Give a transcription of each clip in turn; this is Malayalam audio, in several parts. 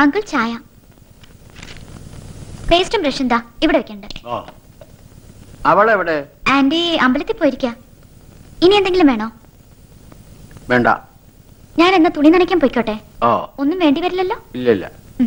അങ്കിൾ ചായ പേസ്റ്റും ബ്രഷും ദാ ഇവിടെ വെക്കണ്ട് അവളെവിടെ ആന്റി അമ്പലത്തിൽ പോയിരിക്ക ഇനി എന്തെങ്കിലും വേണോ വേണ്ട ഞാൻ എന്നാ തുണി നനയ്ക്കാൻ പോയിക്കോട്ടെ ഓ ഒന്നും വേണ്ടി വരില്ലല്ലോ ഇല്ല ഇല്ല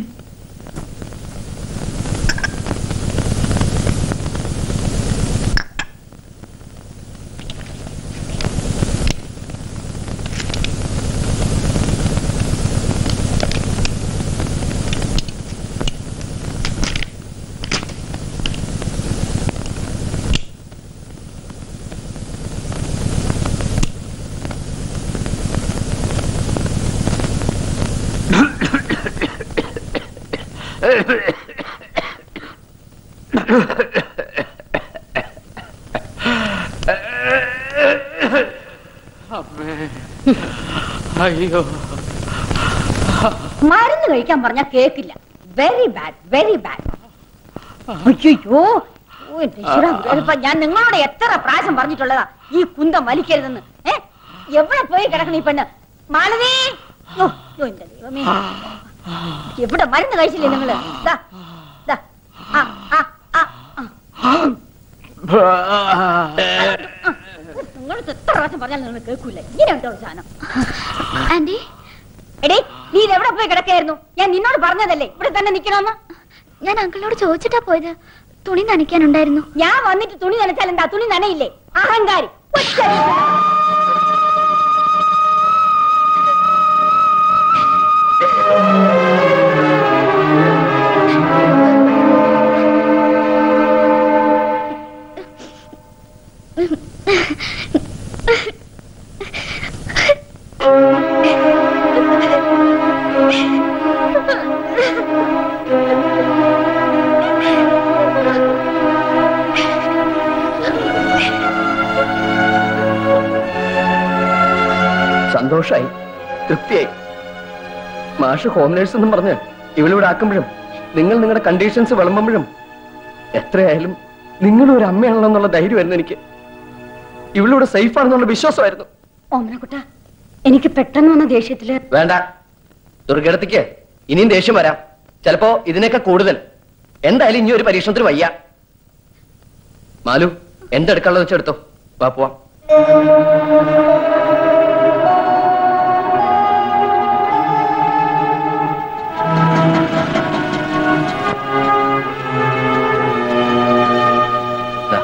അയ്യോ മരുന്ന് കഴിക്കാൻ പറഞ്ഞാൽ കേക്കില്ല വെരി ബാഡ് വെരി ബാഡ് അയ്യോ ഓ, എന്റെ ഈശ്വരാ, ഇതിപ്പോ ഞാൻ നിങ്ങളോട് എത്ര പ്രാവശ്യം പറഞ്ഞിട്ടുള്ളതാ ഈ കുന്തം വലിക്കരുതെന്ന് ഏ എവിടെ പോയി കിടക്കണ ഈ പെണ്ണ് മാലതി ഓ, ഓ, എന്റെ ദൈവമേ എവിടെ മരുന്ന് കഴിച്ചില്ലേ നിങ്ങള് ദാ, ദാ, ആ, ആ, ആ, ആ. നിങ്ങളോട് എത്ര പ്രാവശ്യം പറഞ്ഞാൽ നിങ്ങൾ കേൾക്കൂല ഇങ്ങനെ ഉണ്ടോ ഒരു സാധനം ആന്റി എടേ നീ ഇത് എവിടെ പോയി കിടക്കായിരുന്നു ഞാൻ നിന്നോട് പറഞ്ഞതല്ലേ ഇവിടെ തന്നെ നിക്കണമെന്ന് ഞാൻ അങ്കിളിനോട് ചോദിച്ചിട്ടാ പോയത് തുണി നനയ്ക്കാനുണ്ടായിരുന്നു ഞാൻ വന്നിട്ട് തുണി നനച്ചാൽ എന്താ തുണി നനയില്ലേ അഹങ്കാരി ഒറ്റ സന്തോഷായി തൃപ്തിയായി മാഷ് ഹോം നേഴ്സ് എന്നും പറഞ്ഞ് ഇവളിവിടെ ആക്കുമ്പോഴും നിങ്ങൾ നിങ്ങളുടെ കണ്ടീഷൻസ് വിളമ്പുമ്പോഴും എത്രയായാലും നിങ്ങളൊരു അമ്മയാണല്ലോ എന്നുള്ള ധൈര്യമായിരുന്നു എനിക്ക് ഇവളിവിടെ സേഫ് ആണെന്നുള്ള വിശ്വാസമായിരുന്നു ഓമനക്കുട്ട എനിക്ക് പെട്ടെന്ന് വന്ന ദേഷ്യത്തില് വേണ്ട ദുർഘടത്തിക്ക് ഇനിയും ദേഷ്യം വരാം ചിലപ്പോ ഇതിനൊക്കെ കൂടുതൽ എന്തായാലും ഇനി ഒരു പരീക്ഷണത്തിന് വയ്യ മാലു എന്തെടുക്കാനുള്ളത് വെച്ചെടുത്തോ വാ പോവാം ദാ.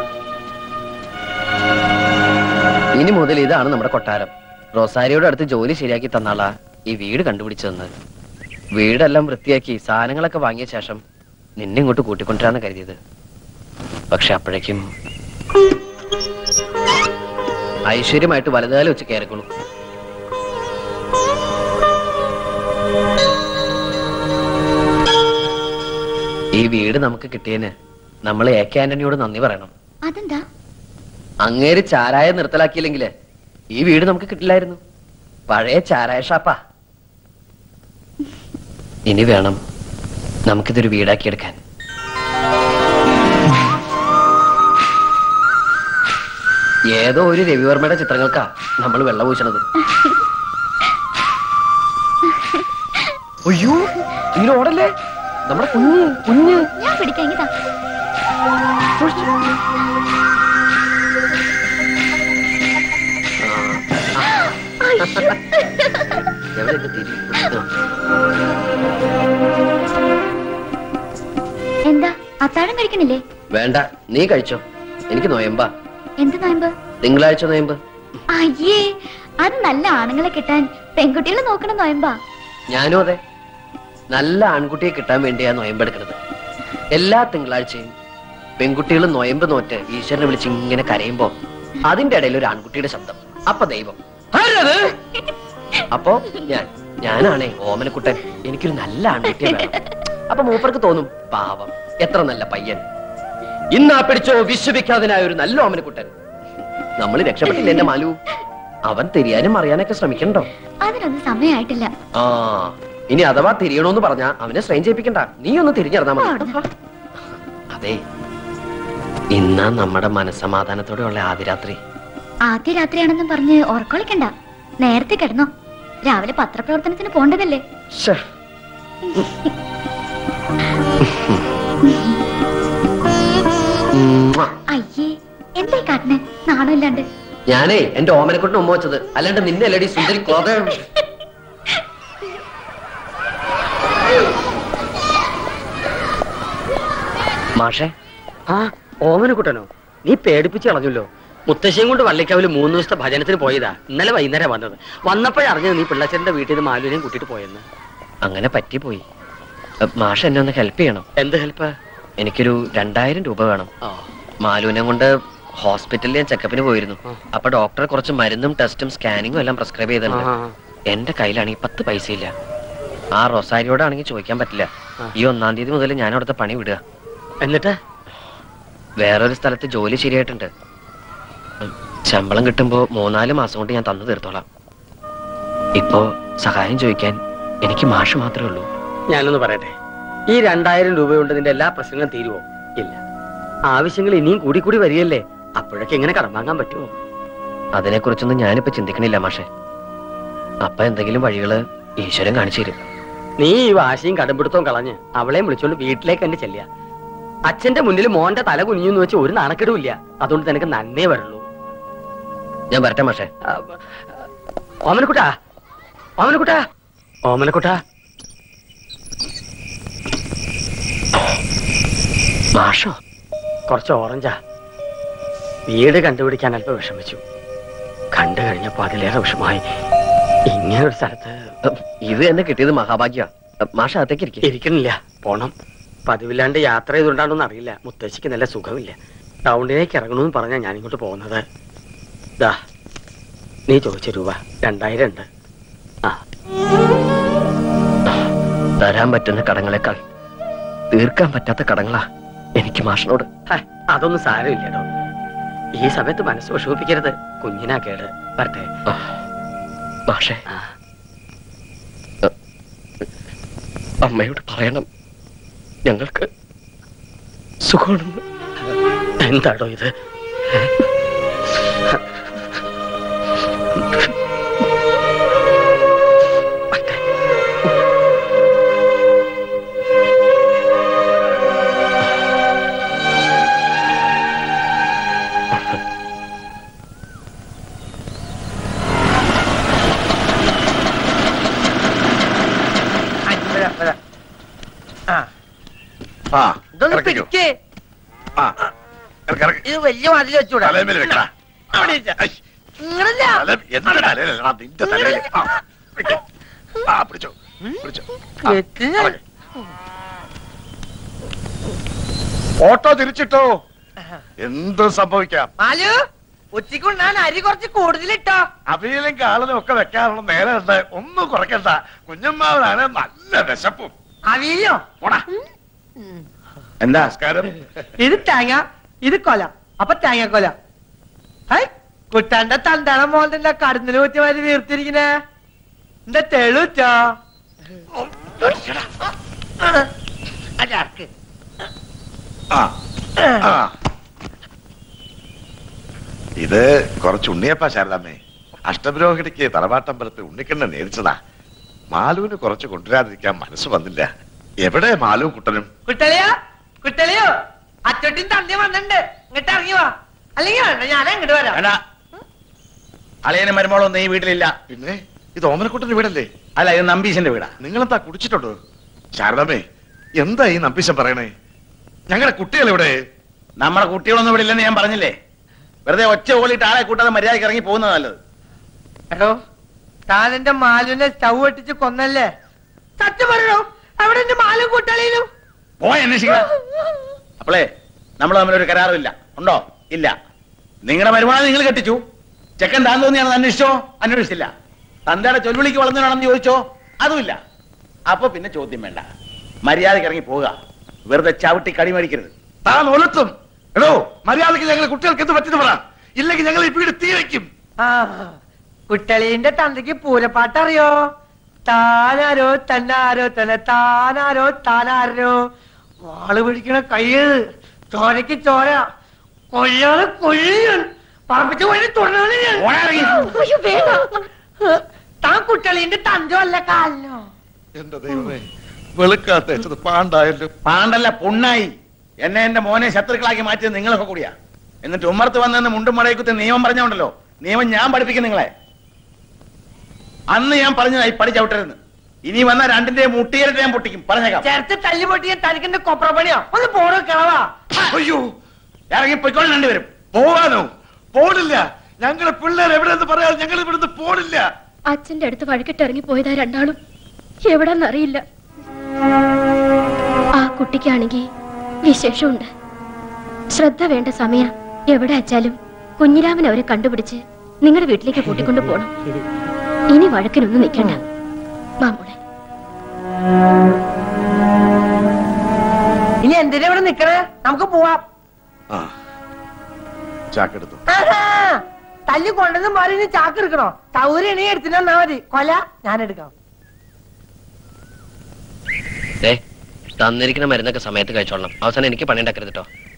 ഇനി മുതൽ ഇതാണ് നമ്മുടെ കൊട്ടാരം റോസാരിയുടെ അടുത്ത് ജോലി ശരിയാക്കി തന്നാളാ ഈ വീട് കണ്ടുപിടിച്ചതെന്ന് വീടെല്ലാം വൃത്തിയാക്കി സാധനങ്ങളൊക്കെ വാങ്ങിയ ശേഷം നിന്നെ ഇങ്ങോട്ട് കൂട്ടിക്കൊണ്ടുവരാന്ന് കരുതിയത് പക്ഷെ അപ്പോഴേക്കും ഐശ്വര്യമായിട്ട് വലതുകാലം വെച്ച് കയറിക്കോളൂ ഈ വീട് നമുക്ക് കിട്ടിയതിന് നമ്മൾ എ കെ ആന്റണിയോട് നന്ദി പറയണം അതെന്താ അങ്ങേര് ചാരായ നിർത്തലാക്കിയില്ലെങ്കില് ഈ വീട് നമുക്ക് കിട്ടില്ലായിരുന്നു പഴയ ചാരായ ഷാപ്പാ ഇനി വേണം നമുക്കിതൊരു വീടാക്കിയെടുക്കാൻ ഏതോ ഒരു രവിവർമ്മയുടെ ചിത്രങ്ങൾക്കാ നമ്മൾ വെള്ളം പൂശണത് അയ്യോ ഇങ്ങനെ ഓടല്ലേ നമ്മുടെ കുഞ്ഞ് കുഞ്ഞ് ഞാൻ പിടിക്കാം ഇങ്ങതാ എവിടെ ഇത് തിരി? ഇതോ. എന്താ അത്താഴം കഴിക്കണില്ലേ വേണ്ട നീ കഴിച്ചോ എനിക്ക് നോയമ്പാ എന്ത് നോയമ്പ് തിങ്കളാഴ്ച നോയമ്പ് അയ്യേ അത് നല്ല ആണുങ്ങളെ കിട്ടാൻ പെൺകുട്ടികളെ നോക്കണം നോയമ്പാ ഞാനും അതെ നല്ല ആൺകുട്ടിയെ കിട്ടാൻ വേണ്ടിയാ നോയമ്പെടുക്കുന്നത് എല്ലാ തിങ്കളാഴ്ചയും പെൺകുട്ടികൾ നോയമ്പ് നോറ്റ് ഈശ്വരനെ വിളിച്ച് ഇങ്ങനെ കരയുമ്പോ അതിന്റെ ഇടയിൽ ഒരു ആൺകുട്ടിയുടെ ശബ്ദം അപ്പൊ ദൈവം ആരത്? അപ്പോ ഞാൻ ഞാനാണേ ഓമനക്കുട്ടൻ എനിക്കൊരു നല്ല ആൺകുട്ടിയെ വേണം അപ്പൊ മൂപ്പർക്ക് തോന്നും പാവം എത്ര നല്ല പയ്യൻ ഇന്നാ പിടിച്ചോ വിശ്വവിഖ്യാതനായ ഒരു നല്ല ഓമനക്കുട്ടൻ നമ്മൾ രക്ഷപ്പെട്ടില്ല എന്റെ മാലു അവൻ തിരിയാനും അറിയാനൊക്കെ ശ്രമിക്കണ്ടോ അതിനൊന്നും സമയമായിട്ടില്ല ആ ഇനി അഥവാ തിരിയണോന്ന് പറഞ്ഞാ അവനെ സ്ട്രെയിൻ ചെയ്യിപ്പിക്കണ്ട നീ ഒന്ന് തിരിഞ്ഞിറങ്ങാ മതി അതെ ഇന്നാ നമ്മുടെ മനസ്സമാധാനത്തോടെയുള്ള ആദ്യ രാത്രി ആദ്യ രാത്രിയാണെന്നും പറഞ്ഞ് ഉറക്കൊളിക്കണ്ട നേരത്തെ കിടന്നോ രാവിലെ പത്രപ്രവർത്തനത്തിന് പോണ്ടതല്ലേ ശ്ശേ, ഉമ്മുവ. അയ്യേ എന്തായി കാട്ടിനെ നാണമില്ലാണ്ട് ഞാനേ എന്റെ ഓമനക്കുട്ടിന് ഉമ്മ വെച്ചത് അല്ലാണ്ട് നിന്നെ അല്ലടി സുന്ദരി ക്ലോത മാഷേ ആ ഓമനക്കുട്ടനോ നീ പേടിപ്പിച്ച് കളഞ്ഞല്ലോ മുത്തശ്ശിയും കൊണ്ട് വള്ളിക്കാവില് മൂന്ന് ദിവസത്തെ ഭജനത്തിന് പോയതാ ഇന്നലെ വൈകുന്നേരം വന്നത് വന്നപ്പോഴറിഞ്ഞത് നീ പിള്ളച്ചന്റെ വീട്ടിൽ നിന്ന് മാലുവിനെയും കൂട്ടിയിട്ട് പോയെന്ന് അങ്ങനെ പറ്റിപ്പോയി അ, മാഷ് എന്നെ ഒന്ന് ഹെൽപ്പ് ചെയ്യണം എന്ത് ഹെൽപ്പ് എനിക്കൊരു രണ്ടായിരം രൂപ വേണം ആ മാലുവിനെ കൊണ്ട് ഹോസ്പിറ്റലിൽ ഞാൻ ചെക്കപ്പിന് പോയിരുന്നു ആ. അപ്പൊ ഡോക്ടർ കുറച്ച് മരുന്നും ടെസ്റ്റും സ്കാനിങ്ങും എല്ലാം പ്രിസ്ക്രൈബ് ചെയ്തിട്ടുണ്ട് ആ. എന്റെ കയ്യിലാണെങ്കിൽ പത്ത് പൈസ ഇല്ല ആ റൊസാരിയോടാണെങ്കിൽ ചോദിക്കാൻ പറ്റില്ല ആ. ഈ ഒന്നാം തീയതി മുതൽ ഞാൻ അവിടുത്തെ പണി വിടുക എന്നിട്ട് വേറൊരു സ്ഥലത്ത് ജോലി ശരിയായിട്ടുണ്ട് ഉം, ശമ്പളം കിട്ടുമ്പോ മൂന്നാല് മാസം കൊണ്ട് ഞാൻ തന്നു തീർത്തോളാം ഇപ്പോ സഹായം ചോദിക്കാൻ എനിക്ക് മാഷ് മാത്രമേ ഉള്ളൂ ഞാനൊന്ന് പറയട്ടെ ഈ രണ്ടായിരം രൂപ കൊണ്ട് നിന്റെ എല്ലാ പ്രശ്നങ്ങളും തീരുവോ ഇല്ല ആവശ്യങ്ങൾ ഇനിയും കൂടി കൂടി വരികയല്ലേ അപ്പോഴൊക്കെ എങ്ങനെ കടം വാങ്ങാൻ പറ്റുമോ അതിനെക്കുറിച്ചൊന്നും ഞാനിപ്പോ ചിന്തിക്കണില്ല മാഷെ അപ്പൊ എന്തെങ്കിലും വഴികള് ഈശ്വരൻ കാണിച്ചു തരും നീ ഈ വാശിയും കടമ്പിടുത്തവും കളഞ്ഞ് അവളെയും വിളിച്ചോണ്ട് വീട്ടിലേക്ക് തന്നെ ചെല്ലുക അച്ഛന്റെ മുന്നിൽ മോന്റെ തല കുനിഞ്ഞു വെച്ച് ഒരു നാണക്കെടും ഇല്ല അതുകൊണ്ട് നിനക്ക് നന്നേ വരുള്ളൂ ഞാൻ വരട്ടെ മാഷെ ആ, ഓമനക്കുട്ടാ ഓമനക്കുട്ടാ ഓമനക്കുട്ടാ മാഷോ കുറച്ച് ഓറഞ്ചാ വീട് കണ്ടുപിടിക്കാൻ അല്പം വിഷമിച്ചു കണ്ടു കഴിഞ്ഞപ്പോ അതിലേറെ വിഷമായി ഇങ്ങനെ ഒരു സ്ഥലത്ത് ഉം, ഇത് എന്നെ കിട്ടിയത് മഹാഭാഗ്യ മാഷ അകത്തേക്ക് ഇരിക്കും ഇരിക്കണില്ല പോണം പതിവില്ലാണ്ട് യാത്ര ചെയ്തുകൊണ്ടാണോന്ന് അറിയില്ല മുത്തശ്ശിക്ക് നല്ല സുഖമില്ല ടൗണിലേക്ക് ഇറങ്ങണമെന്ന് പറഞ്ഞാ ഞാൻ ഇങ്ങോട്ട് പോകുന്നത് ദാ നീ ചോദിച്ച രൂപ രണ്ടായിരം ഉണ്ട് ആ തരാൻ പറ്റുന്ന കടങ്ങളെക്കാൾ തീർക്കാൻ പറ്റാത്ത കടങ്ങളാ എനിക്ക് മാഷിനോട് ഹ, അതൊന്നും സാരമില്ലടോ ഈ സമയത്ത് മനസ്സ് വിഷമിപ്പിക്കരുത് കുഞ്ഞിനാ കേട് വരട്ടെ ആ, മാഷെ ആ, അമ്മയോട് പറയണം ഞങ്ങൾക്ക് സുഖമാണെന്ന് എന്താടോ ഇത് വരട്ടെ. ആ ഇതൊന്ന് ഇറക്കിക്കോ. പിടിക്കേ ആ ഇറക്ക്, ഇറക്ക്. ഇത് വലിയ മതിൽ വെച്ചൂടാ തലയിൽ വെക്കടാ. അവിടെ ഇരിക്ക. ഐ, ഇങ്ങനല്ല തല- എന്റെ തലയിലല്ലടാ, നിന്റെ തലയിൽ. ആ, വെക്ക്. ആ, പിടിച്ചോ പിടിച്ചോ ആ, വെക്ക്. ഇറക്ക്. ഓട്ടോ തിരിച്ചിട്ടോ എന്തും സംഭവിക്കാം മാലു ഉച്ചക്ക് ഞാൻ അരി കുറച്ച് കൂടുതലിട്ടോ അവിയലും കാളനും ഒക്കെ വെക്കാനുള്ള നേരം ഉണ്ട് ഒന്നും കുറയ്ക്കണ്ട കുഞ്ഞമ്മാവനാണ് നല്ല വിശപ്പും അവിയോ പോടാ എന്താ നമസ്കാരം ഇത് തേങ്ങ ഇത് കൊല അപ്പൊ തേങ്ങ കൊല ഹൈ കുട്ടാന്റെ തന്താണ മോന്റെ കടന്നില് കുത്തി മാതിരി വീർത്തിരിക്കണേ എന്താ തെളുച്ചോ അതാർക്ക് ആ ആ ഇത് കുറച്ച് ഉണ്ണിയപ്പ ശാരദാമ്മേ അഷ്ടപുരോഹിണിക്ക് തറവാട്ടമ്പലത്തിൽ ഉണ്ണിക്കണ്ണ നേരിച്ചതാ മാലുവിന് കുറച്ച് കൊണ്ടുവരാതിരിക്കാൻ മനസ്സ് വന്നില്ല എവിടെ മാലു കുട്ടനും കുട്ടളിയോ കുട്ടളിയോ അച്ചോട്ടിൻ തന്തി വന്നിട്ടുണ്ട് ഇങ്ങോട്ട് ഇറങ്ങി വാ അല്ലെങ്കിൽ വേണ്ട ഞാൻ അങ്ങോട്ട് വരാം വേണ്ട അളിയനും മരുമോളൊന്നും ഈ വീട്ടിലില്ല പിന്നെ ഇത് ഓമനക്കുട്ടന്റെ വീടല്ലേ അല്ല ഇത് നമ്പീശന്റെ വീടാ നിങ്ങളെന്താ കുടിച്ചിട്ടുണ്ടോ ശാരദാമ്മേ എന്താ ഈ നമ്പീശൻ പറയണേ ഞങ്ങളുടെ കുട്ടികൾ എവിടെ നമ്മുടെ കുട്ടികളൊന്നും ഇവിടെ ഇല്ലെന്ന് ഞാൻ പറഞ്ഞില്ലേ വെറുതെ ഒച്ച ഓളിയിട്ട് ആളെ കൂട്ടാതെ മര്യാദയ്ക്ക് ഇറങ്ങി പോകുന്നത് നല്ലത് എടോ താൻ എന്റെ മാലുവിനെ സ്റ്റൗ ഒട്ടിച്ച് കൊന്നല്ലേ സത്യം പറയണോ അവിടെ എന്റെ മാലും കുട്ടളിയിലും പോയി അന്വേഷിക്കണം അപ്പോളേ നമ്മൾ തമ്മിലൊരു കരാറുമില്ല ഉണ്ടോ ഇല്ല നിങ്ങളുടെ മരുമോളെ നിങ്ങൾ കെട്ടിച്ചു ചെക്കൻ താൻ തോന്നിയാണെന്ന് അന്വേഷിച്ചോ അന്വേഷിച്ചില്ല തന്തയുടെ ചൊൽവിളിക്ക് വളർന്നതാണെന്ന് ചോദിച്ചോ അതുമില്ല അപ്പൊ പിന്നെ ചോദ്യം വേണ്ട മര്യാദയ്ക്ക് ഇറങ്ങി പോവുക വെറുതെ ചവിട്ടി കടി മേടിക്കരുത് താൻ ഒലത്തും എടോ മര്യാദയ്ക്ക് ഞങ്ങൾ കുട്ടികൾക്ക് എന്ത് പറ്റുന്നു പറ ഇല്ലെങ്കിൽ ഞങ്ങൾ ഈ വീട് തീ വയ്ക്കും ആ കുട്ടളീന്റെ തന്തയ്ക്ക് പൂരപ്പാട്ട് അറിയോ താനാരോ തന്നാരോ തന്നെ താനാരോ താനാരോ വാള് പിടിക്കണ കയ്യ് ചോരക്ക് ചോര കൊല്ലാതെ കൊല്ലിയൻ പറപ്പിച്ച് വഴി തുടരാണ് ഞാൻ പോടാ ഇറങ്ങി. അയ്യോ, വേണ്ട. താൻ കുട്ടളീന്റെ തന്തോ അല്ല കാലിനോ എന്റെ ദൈവമേ വെളുക്കാത്ത വെച്ചത് പാണ്ടായല്ലോ പാണ്ടല്ല പൊണ്ണായി എന്നെ എന്റെ മോനെ ശത്രുക്കളാക്കി മാറ്റിയത് നിങ്ങളൊക്കെ കൂടിയാ എന്നിട്ട് ഉമ്മർത്ത് വന്നെന്ന് മുണ്ടും മടയക്കുത്തി നിയമം പറഞ്ഞോണ്ടല്ലോ നിയമം ഞാൻ പഠിപ്പിക്കും നിങ്ങളെ അന്ന് ഞാൻ പറഞ്ഞതായി പടി ചവിട്ടരുന്ന് ഇനി വന്ന രണ്ടിന്റെ മുട്ടിയേറിട്ട് ഞാൻ പൊട്ടിക്കും പറഞ്ഞേക്കാം ചേർത്ത് തല്ലി പൊട്ടിയ തനിക്കെന്റെ കൊപ്ര പണിയോ ഒന്ന് പോണോ കിളവാ അയ്യോ ഇറങ്ങി പൊയ്ക്കോളൂ രണ്ടുപേരും പോവാനോ പോണില്ല ഞങ്ങളെ പിള്ളേർ എവിടെയെന്ന് പറയാതെ ഞങ്ങൾ ഇവിടുന്ന് പോണില്ല അച്ഛന്റെ അടുത്ത് വഴക്കിട്ട് ഇറങ്ങി പോയതാ രണ്ടാളും എവിടെന്നറിയില്ല ആ കുട്ടിക്കാണെങ്കിൽ വിശേഷമുണ്ട് ശ്രദ്ധ വേണ്ട സമയം എവിടെ അച്ചാലും കുഞ്ഞിരാമൻ അവരെ കണ്ടുപിടിച്ച് നിങ്ങളുടെ വീട്ടിലേക്ക് കൂട്ടിക്കൊണ്ടു പോണം ഇനി വഴക്കിനൊന്നും നിൽക്കണ്ട മാമോളെ ഇനി എന്തിനാ ഇവിടെ നിക്കണേ നമുക്ക് പോവാം ആ ചാക്കെടുത്തു ആഹാ, തല്ലി കൊണ്ടത് മാറി ഇനി ചാക്ക് എടുക്കണോ സൗകര്യം നീ എടുത്തിട്ട് തന്നാ മതി കൊല ഞാൻ എടുക്കാം ദേ തന്നിരിക്കുന്ന മരുന്നൊക്കെ സമയത്ത് കഴിച്ചോളണം അവസാനം എനിക്ക് പണി ഉണ്ടാക്കരുത് കേട്ടോ